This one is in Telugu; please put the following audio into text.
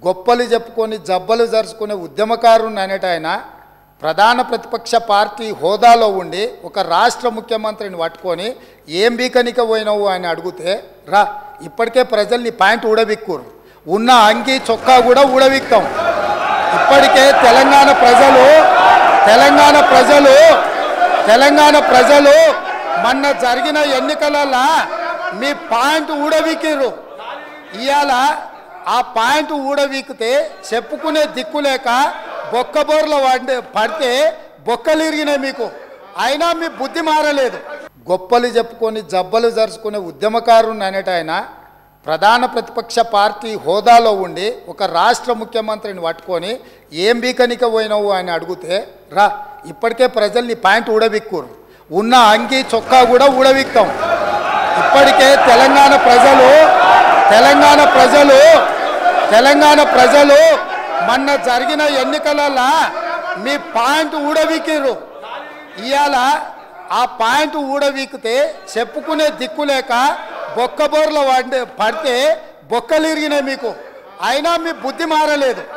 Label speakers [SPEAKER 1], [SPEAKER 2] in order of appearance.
[SPEAKER 1] గొప్పలు చెప్పుకొని జబ్బలు జరుచుకునే ఉద్యమకారుని అనేట ఆయన ప్రధాన ప్రతిపక్ష పార్టీ హోదాలో ఉండి ఒక రాష్ట్ర ముఖ్యమంత్రిని పట్టుకొని ఏం బీకనిక పోయినావు అని అడిగితే రా ఇప్పటికే ప్రజల్ని పాయింట్ ఊడబిక్కురు ఉన్న అంగి చొక్కా కూడా ఊడబిక్తాం ఇప్పటికే తెలంగాణ ప్రజలు తెలంగాణ ప్రజలు తెలంగాణ ప్రజలు మొన్న జరిగిన ఎన్నికలలో మీ పాయింట్ ఊడబిక్కిర్రు ఇవాళ ఆ పాయింట్ ఊడవీకితే చెప్పుకునే దిక్కు లేక బొక్కబోర్ల వాడి పడితే బొక్కలు ఇరిగినాయి మీకు అయినా మీ బుద్ధి మారలేదు గొప్పలు చెప్పుకొని జబ్బలు జరుచుకునే ఉద్యమకారుని అనేట ఆయన ప్రధాన ప్రతిపక్ష పార్టీ హోదాలో ఉండి ఒక రాష్ట్ర ముఖ్యమంత్రిని పట్టుకొని ఏం బీకనిక పోయినావు అని అడిగితే రా ఇప్పటికే ప్రజల్ని పాయింట్ ఊడబిక్కురు ఉన్న అంగి చొక్కా కూడా ఊడబిక్తాం ఇప్పటికే తెలంగాణ ప్రజలు తెలంగాణ ప్రజలు తెలంగాణ ప్రజలు మొన్న జరిగిన ఎన్నికలలో మీ పాయింట్ ఊడవీకిర్రు ఇవాళ ఆ పాయింట్ ఊడవీకితే చెప్పుకునే దిక్కు లేక బొక్కబోర్ల వాడి పడితే బొక్కలు ఇరిగినాయి మీకు అయినా మీ బుద్ధి మారలేదు